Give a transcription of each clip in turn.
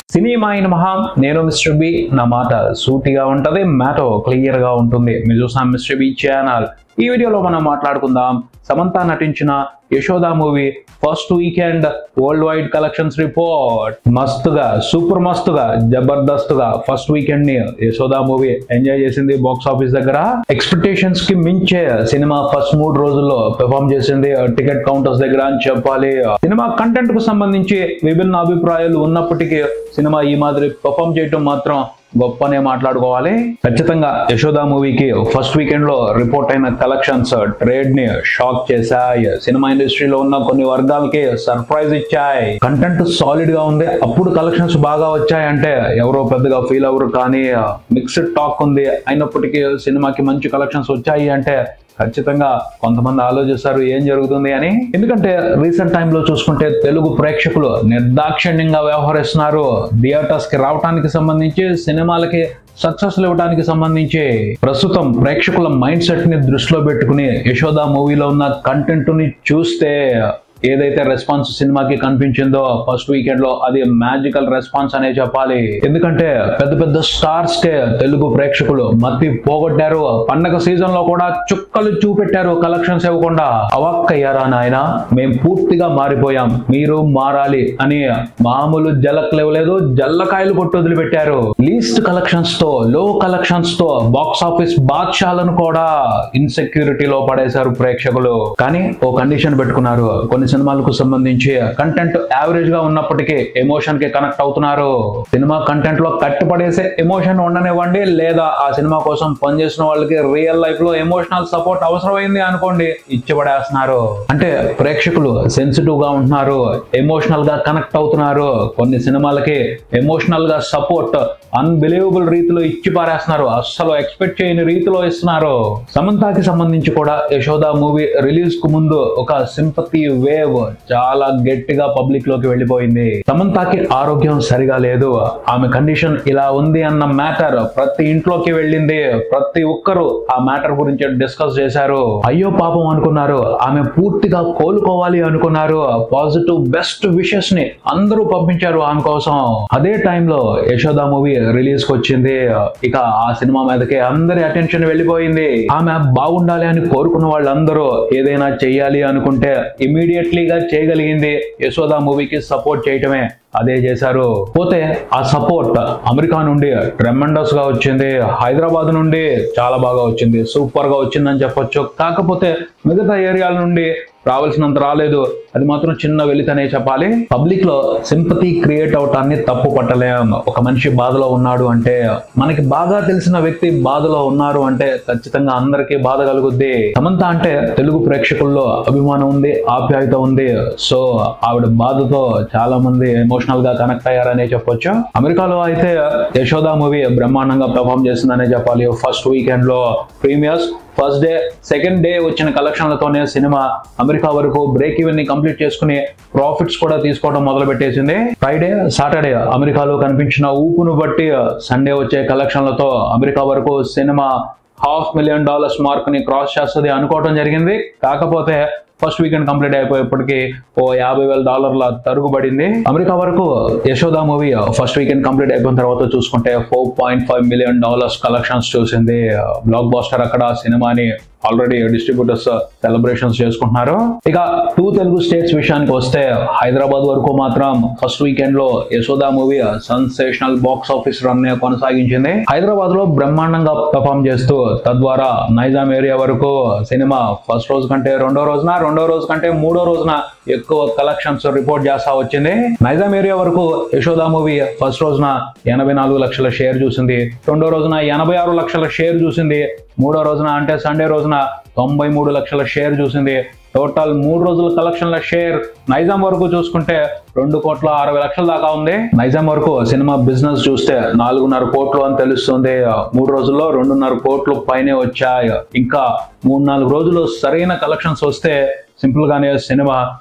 cinema అయిన మహా నేను మిస్టర్ బి నా మాట సూటిగా ఉంటది మ్యాటో క్లియర్ గా ఉంటుంది మీరు చూసిన మిస్టర్ బి ఛానల్ ఈ వీడియోలో మనం మాట్లాడుకుందాం సమంత నటించిన Yashoda movie first weekend worldwide collections report మస్తుగా సూపర్ మస్తుగా జబర్దస్త్ గా ఫస్ట్ వీకెండ్ ని యశోద మూవీ ఎంజాయ్ చేసింది బాక్స్ ఆఫీస్ దగ్గర ఎక్స్పెక్టేషన్స్ కి మించే సినిమా ఫస్ట్ మూడు రోజుల్లో పెర్ఫామ్ చేసింది టికెట్ కౌంటర్స్ దగ్గర అని చెప్పాలి సినిమా కంటెంట్ కు సంబంధించి విభిన్న అభిప్రాయాలు ఉన్నప్పటికీ సినిమా ఈ మాదిరి పెర్ఫామ్ చేయటం మాత్రం గొప్పనే మాట్లాడుకోవాలి ఖచ్చితంగా యశోద మూవీకి ఫస్ట్ వీకెండ్ లో రిపోర్ట్ అయిన కలెక్షన్స్ ట్రేడ్ ని షాక్ చేశాయి సినిమా ఇండస్ట్రీలో ఉన్న కొన్ని వర్గాలకి సర్ప్రైజ్ ఇచ్చాయి కంటెంట్ సాలిడ్ గా ఉంది అప్పుడు కలెక్షన్స్ బాగా వచ్చాయంటే ఎవరో పెద్దగా ఫీల్ అవ్వరు కానీ మిక్స్డ్ టాక్ ఉంది అయినప్పటికీ సినిమాకి మంచి కలెక్షన్స్ వచ్చాయి అంటే ఖచ్చితంగా కొంతమంది ఆలోచిస్తారు ఏం జరుగుతుంది అని ఎందుకంటే రీసెంట్ టైంలో చూసుకుంటే తెలుగు ప్రేక్షకులు నిర్దాక్షిణ్యంగా వ్యవహరిస్తున్నారు థియేటర్స్ కి రావడానికి సంబంధించి సినిమాలకి సక్సెస్ ఇవ్వడానికి సంబంధించి ప్రస్తుతం ప్రేక్షకుల మైండ్ సెట్ ని దృష్టిలో పెట్టుకుని యశోద మూవీలో ఉన్న కంటెంట్ ని చూస్తే ఏదైతే రెస్పాన్స్ సినిమాకి కనిపించిందో ఫస్ట్ వీకెండ్ లో అది మ్యాజికల్ రెస్పాన్స్ అనే చెప్పాలి ఎందుకంటే పెద్ద పెద్ద స్టార్స్ కే తెలుగు ప్రేక్షకులు మత్తి పోగొట్టారు పండగ సీజన్ లో కూడా చుక్కలు చూపెట్టారు కలెక్షన్స్ ఇవ్వకుండా అవక్కయ్యారా నాయన మేం పూర్తిగా మారిపోయాం మీరు మారాలి అని మామూలు జలక్లు ఇవ్వలేదు జల్లకాయలు కొట్టు వదిలిపెట్టారు లీస్ట్ కలెక్షన్స్ తో లో కలెక్షన్స్ తో బాక్స్ ఆఫీస్ బాద్షాలను కూడా ఇన్సెక్యూరిటీలో పడేశారు ప్రేక్షకులు కానీ ఓ కండిషన్ పెట్టుకున్నారు కొన్ని సినిమాలకు సంబంధించి కంటెంట్ యావరేజ్ గా ఉన్నప్పటికీ ఎమోషన్ కి కనెక్ట్ అవుతున్నారు సినిమా కంటెంట్ లో కట్టుపడేసే ఎమోషన్ ఉండనివ్వండి లేదా ఆ సినిమా కోసం పనిచేసిన వాళ్ళకి రియల్ లైఫ్ లో ఎమోషనల్ సపోర్ట్ అవసరమైంది అనుకోండి ఇచ్చి పడేస్తున్నారు అంటే ప్రేక్షకులు సెన్సిటివ్ గా ఉంటున్నారు ఎమోషనల్ గా కనెక్ట్ అవుతున్నారు కొన్ని సినిమాలకి ఎమోషనల్ గా సపోర్ట్ అన్బిలీవబుల్ రీతిలో ఇచ్చి పారేస్తున్నారు అస్సలు ఎక్స్పెక్ట్ చేయని రీతిలో ఇస్తున్నారు సమంతాకి సంబంధించి కూడా యశోద మూవీ రిలీజ్ కు ముందు ఒక సింపతి వేవ్ చాలా గట్టిగా పబ్లిక్ లోకి వెళ్ళిపోయింది సమంతాకి ఆరోగ్యం సరిగా లేదు ఆమె కండిషన్ ఇలా ఉంది అన్న మ్యాటర్ ప్రతి ఇంట్లోకి వెళ్ళింది ప్రతి ఒక్కరు ఆ మ్యాటర్ గురించి డిస్కస్ చేశారు అయ్యో పాపం అనుకున్నారు ఆమె పూర్తిగా కోలుకోవాలి అనుకున్నారు పాజిటివ్ బెస్ట్ విషెస్ ని అందరూ పంపించారు ఆమె కోసం అదే టైంలో యశోద మూవీ రిలీజ్ కి వచ్చింది ఇక ఆ సినిమా మీదకి అందరి అటెన్షన్ వెళ్ళిపోయింది ఆమె బాగుండాలి అని కోరుకున్న వాళ్ళందరూ ఏదైనా చెయ్యాలి అనుకుంటే ఇమీడియట్లీగా చేయగలిగింది యశోద మూవీకి సపోర్ట్ చేయటమే అదే చేశారు పోతే ఆ సపోర్ట్ అమెరికా నుండి ట్రెమెండస్ గా వచ్చింది హైదరాబాద్ నుండి చాలా బాగా వచ్చింది సూపర్ గా వచ్చిందని చెప్పొచ్చు కాకపోతే మిగతా ఏరియాల నుండి రావాల్సినంత రాలేదు అది మాత్రం చిన్న వెలితనే చెప్పాలి పబ్లిక్ లో సింపతి క్రియేట్ అవటాన్ని తప్పు పట్టలేం ఒక మనిషి బాధలో ఉన్నాడు అంటే మనకి బాగా తెలిసిన వ్యక్తి బాధలో ఉన్నారు అంటే ఖచ్చితంగా అందరికీ బాధ కలుగుద్ది సమంత అంటే తెలుగు ప్రేక్షకుల్లో అభిమానం ఉంది ఆప్యాయత ఉంది సో ఆవిడ బాధతో చాలా మంది ఎమోషనల్ గా కనెక్ట్ అయ్యారనే చెప్పొచ్చు అమెరికాలో అయితే యశోద మూవీ బ్రహ్మాండంగా పెర్ఫామ్ చేసిందనే చెప్పాలి ఫస్ట్ వీకెండ్ లో premieres first day second day వచ్చిన కలెక్షన్లతోనే సినిమా అమెరికా వరకు బ్రేక్ ఈవెన్ ని కంప్లీట్ చేసుకుని ప్రాఫిట్స్ కూడా తీసుకోవడం మొదలు పెట్టేసింది ఫ్రైడే సాటర్డే అమెరికాలో కనిపించిన ఊపును బట్టి సండే వచ్చే కలెక్షన్లతో అమెరికా వరకు cinema half million dollars mark ని క్రాస్ చేస్తుంది అనుకోవడం జరిగింది కాకపోతే ఫస్ట్ వీకెండ్ కంప్లీట్ అయిపోయేప్పటికి ఓ యాభై వేల డాలర్ల తరుగుబడింది అమెరికా వరకు Yashoda movie first weekend complete అయిపోయిన తర్వాత చూసుకుంటే four point five million dollars collections చూసింది బ్లాక్ బాస్టర్ అక్కడ సినిమాని ఆల్రెడీ డిస్ట్రిబ్యూటర్స్ సెలబ్రేషన్స్ చేసుకుంటున్నారు ఇక టూ తెలుగు స్టేట్స్ విషయానికి వస్తే హైదరాబాద్ వరకు మాత్రం ఫస్ట్ వీకెండ్ లో Yashoda movie sensational box office run కొనసాగించింది హైదరాబాద్ లో బ్రహ్మాండంగా పెర్ఫామ్ చేస్తూ తద్వారా నైజాం ఏరియా వరకు సినిమా ఫస్ట్ రోజు కంటే రెండో రోజున రెండో రోజు కంటే మూడో రోజున ఎక్కువ కలెక్షన్స్ రిపోర్ట్ చేస్తా వచ్చింది నైజాం ఏరియా వరకు యశోద మూవీ ఫస్ట్ రోజున ఎనభై నాలుగు లక్షల షేర్ చూసింది రెండో రోజున ఎనభై ఆరు లక్షల షేర్ చూసింది మూడో రోజున అంటే సండే రోజున తొంభై మూడు లక్షల షేర్ చూసింది టోటల్ మూడు రోజుల కలెక్షన్ల షేర్ నైజాం వరకు చూసుకుంటే రెండు కోట్ల అరవై లక్షల దాకా ఉంది నైజాం వరకు సినిమా బిజినెస్ చూస్తే నాలుగున్నర కోట్లు అని తెలుస్తుంది మూడు రోజుల్లో రెండున్నర కోట్లు పైనే వచ్చాయి ఇంకా మూడు నాలుగు రోజులు సరైన కలెక్షన్స్ వస్తే సింపుల్ గానే సినిమా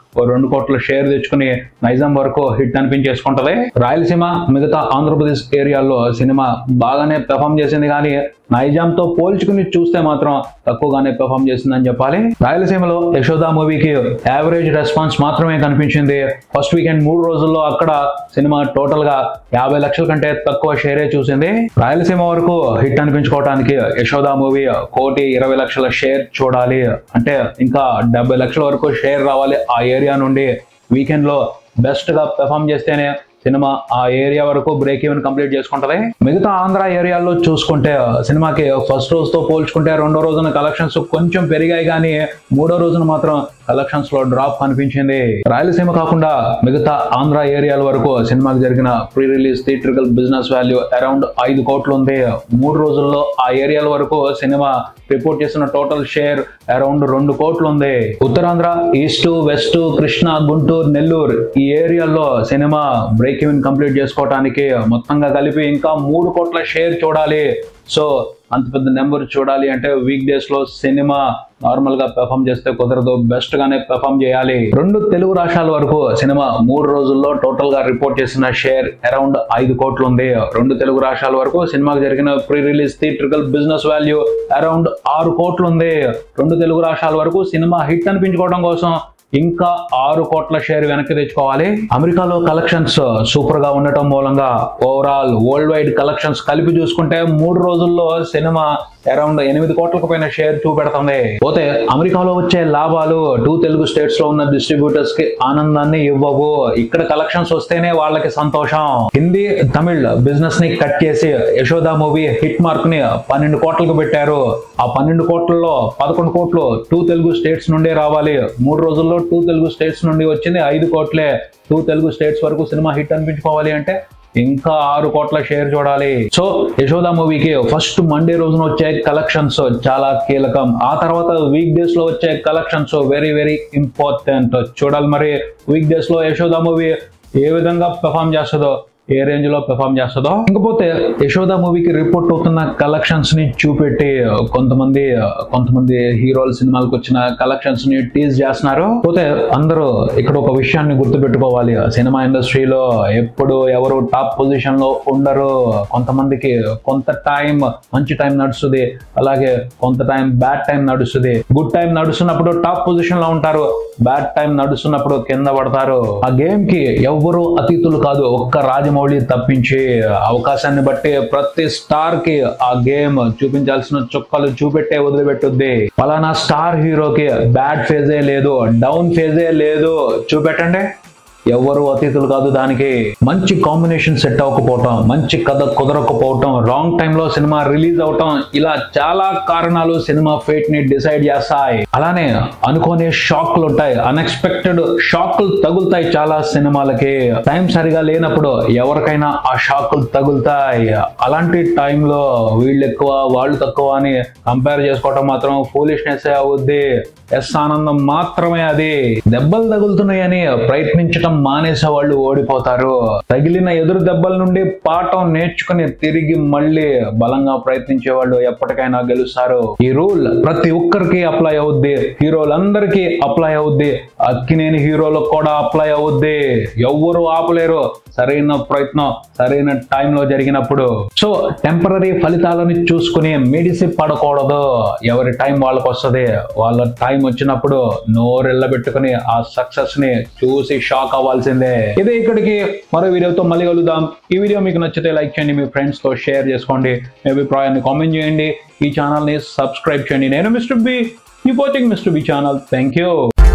ఓ రెండు కోట్ల షేర్ తెచ్చుకుని నైజాం వరకు హిట్ అనిపించేసుకుంటది రాయలసీమ మిగతా ఆంధ్రప్రదేశ్ ఏరియాల్లో సినిమా బాగానే పెర్ఫామ్ చేసింది కానీ నైజాంతో పోల్చుకుని చూస్తే మాత్రం తక్కువగానే పెర్ఫామ్ చేసిందని చెప్పాలి రాయలసీమలో యశోద మూవీకి యావరేజ్ రెస్పాన్స్ మాత్రమే కనిపించింది ఫస్ట్ వీకెండ్ మూడు రోజుల్లో అక్కడ సినిమా టోటల్ గా యాభై లక్షల కంటే తక్కువ షేరే చూసింది రాయలసీమ వరకు హిట్ అనిపించుకోవడానికి యశోద మూవీ కోటి ఇరవై లక్షల షేర్ చూడాలి అంటే ఇంకా డెబ్బై లక్షల వరకు షేర్ రావాలి ఆ ఏరియా నుండి వీకెండ్ లో బెస్ట్ గా పెర్ఫామ్ చేస్తేనే సినిమా ఆ ఏరియా వరకు బ్రేక్ ఈవెన్ కంప్లీట్ చేసుకుంటది మిగతా ఆంధ్ర ఏరియాల్లో చూసుకుంటే సినిమాకి ఫస్ట్ రోజుతో పోల్చుకుంటే రెండో రోజున కలెక్షన్స్ కొంచెం పెరిగాయి కానీ మూడో రోజున మాత్రం కలెక్షన్స్ లో డ్రాప్ కనిపించింది రాయలసీమ కాకుండా మిగతా ఆంధ్ర ఏరియాల వరకు సినిమాకి జరిగిన pre release theatrical business value around ఐదు కోట్లు ఉంది మూడు రోజుల్లో ఆ ఏరియాల వరకు సినిమా రిపోర్ట్ చేసిన టోటల్ షేర్ అరౌండ్ రెండు కోట్లు ఉంది ఉత్తరాంధ్ర ఈస్ట్ వెస్ట్ కృష్ణా గుంటూరు నెల్లూరు ఈ ఏరియాలో సినిమా బ్రేక్ ఈవెన్ కంప్లీట్ చేసుకోవడానికి మొత్తంగా కలిపి ఇంకా మూడు కోట్ల షేర్ చూడాలి సో అంత పెద్ద నెంబర్ చూడాలి అంటే వీక్ డేస్ లో సినిమా నార్మల్ గా పెర్ఫామ్ చేస్తే కుదరదు బెస్ట్ గానే పెర్ఫామ్ చేయాలి రెండు తెలుగు రాష్ట్రాల వరకు సినిమా మూడు రోజుల్లో టోటల్ గా రిపోర్ట్ చేసిన షేర్ అరౌండ్ ఐదు కోట్లు ఉంది రెండు తెలుగు రాష్ట్రాల వరకు సినిమాకి జరిగిన pre release theatrical business value around ఆరు కోట్లు ఉంది రెండు తెలుగు రాష్ట్రాల వరకు సినిమా హిట్ అనిపించుకోవడం కోసం ఇంకా ఆరు కోట్ల షేర్ వెనక్కి తెచ్చుకోవాలి అమెరికాలో కలెక్షన్స్ సూపర్ గా ఉండటం మూలంగా ఓవరాల్ వరల్డ్ వైడ్ కలెక్షన్స్ కలిపి చూసుకుంటే మూడు రోజుల్లో సినిమా అరౌండ్ ఎనిమిది కోట్లకు పైన షేర్ చూపెడుతుంది పోతే అమెరికాలో వచ్చే లాభాలు టూ తెలుగు స్టేట్స్ లో ఉన్న డిస్ట్రిబ్యూటర్స్ కి ఆనందాన్ని ఇవ్వవు ఇక్కడ కలెక్షన్స్ వస్తేనే వాళ్ళకి సంతోషం హిందీ తమిళ్ బిజినెస్ ని కట్ చేసి యశోద మూవీ హిట్ మార్క్ ని పన్నెండు కోట్లకు పెట్టారు ఆ పన్నెండు కోట్లలో పదకొండు కోట్లు టూ తెలుగు స్టేట్స్ నుండే రావాలి మూడు రోజుల్లో టూ తెలుగు స్టేట్స్ నుండి వచ్చింది ఐదు కోట్లే టూ తెలుగు స్టేట్స్ వరకు సినిమా హిట్ అనిపించుకోవాలి అంటే ఇంకా ఆరు కోట్ల షేర్ చూడాలి సో యశోద మూవీకి ఫస్ట్ మండే రోజున వచ్చే కలెక్షన్స్ చాలా కీలకం ఆ తర్వాత వీక్ డేస్ లో వచ్చే కలెక్షన్స్ వెరీ వెరీ ఇంపార్టెంట్ చూడాలి మరి వీక్ డేస్ లో యశోద మూవీ ఏ విధంగా పెర్ఫామ్ చేస్తుందో ఏ రేంజ్ లో పెర్ఫామ్ చేస్తుందో ఇంకపోతే యశోద మూవీకి రిపోర్ట్ అవుతున్న కలెక్షన్స్ ని చూపెట్టి కొంతమంది కొంతమంది హీరోల సినిమాలకు వచ్చిన కలెక్షన్స్ ని టీజ్ చేస్తున్నారు పోతే అందరూ ఇక్కడ ఒక విషయాన్ని గుర్తుపెట్టుకోవాలి సినిమా ఇండస్ట్రీలో ఎప్పుడు ఎవరు టాప్ పొజిషన్ లో ఉండరు కొంతమందికి కొంత టైం మంచి టైం నడుస్తుంది అలాగే కొంత టైం బ్యాడ్ టైం నడుస్తుంది గుడ్ టైం నడుస్తున్నప్పుడు టాప్ పొజిషన్ లో ఉంటారు బ్యాడ్ టైం నడుస్తున్నప్పుడు కింద పడతారు ఆ గేమ్ కి ఎవ్వరు అతీతులు కాదు ఒక్క రాజమౌళి తప్పించి అవకాశాన్ని బట్టి ప్రతి స్టార్ కి ఆ గేమ్ చూపించాల్సిన చుక్కలు చూపెట్టే వదిలిపెట్టుద్ది పలానా స్టార్ హీరోకి బ్యాడ్ ఫేజే లేదు డౌన్ ఫేజే లేదు చూపెట్టండి ఎవరు అతిథులు కాదు దానికి మంచి కాంబినేషన్ సెట్ అవ్వకపోవటం మంచి కథ కుదరకపోవటం రాంగ్ టైంలో సినిమా రిలీజ్ అవటం ఇలా చాలా కారణాలు సినిమా ఫేట్ ని డిసైడ్ చేస్తాయి అలానే అనుకోని షాక్లు ఉంటాయి అన్ఎక్స్పెక్టెడ్ షాక్లు తగులుతాయి చాలా సినిమాలకి టైం సరిగా లేనప్పుడు ఎవరికైనా ఆ షాక్లు తగులుతాయి అలాంటి టైంలో వీళ్ళు ఎక్కువ వాళ్ళు తక్కువ అని కంపేర్ చేసుకోవటం మాత్రం ఫూలిష్నెస్ అవుద్ది ఎస్ ఆనందం మాత్రమే అది దెబ్బలు తగులుతున్నాయని ప్రయత్నించటం మానేసే వాళ్ళు ఓడిపోతారు తగిలిన ఎదురు దెబ్బల నుండి పాఠం నేర్చుకుని తిరిగి మళ్ళీ బలంగా ప్రయత్నించే వాళ్ళు ఎప్పటికైనా గెలుస్తారు ఈ రూల్ ప్రతి ఒక్కరికి అప్లై అవుద్ది హీరోలందరికీ అప్లై అవుద్ది అక్కినేని హీరోలకు కూడా అప్లై అవుద్ది ఎవ్వరు ఆపలేరు సరైన ప్రయత్నం సరైన టైంలో జరిగినప్పుడు సో టెంపరీ ఫలితాలను చూసుకుని మెడిసి పడకూడదు ఎవరి టైం వాళ్ళకి వస్తుంది వాళ్ళ టైం వచ్చినప్పుడు నోరెళ్ళబెట్టుకుని ఆ సక్సెస్ ని చూసి షాక్ అవ్వాల్సిందే ఇదే ఇక్కడికి మరో వీడియోతో మళ్ళీ కలుద్దాం ఈ వీడియో మీకు నచ్చితే లైక్ చేయండి మీ ఫ్రెండ్స్ తో షేర్ చేసుకోండి మీ అభిప్రాయాన్ని కామెంట్ చేయండి ఈ ఛానల్ ని సబ్స్క్రైబ్ చేయండి నేను మిస్టర్ బి ఈ watching mister B channel thank you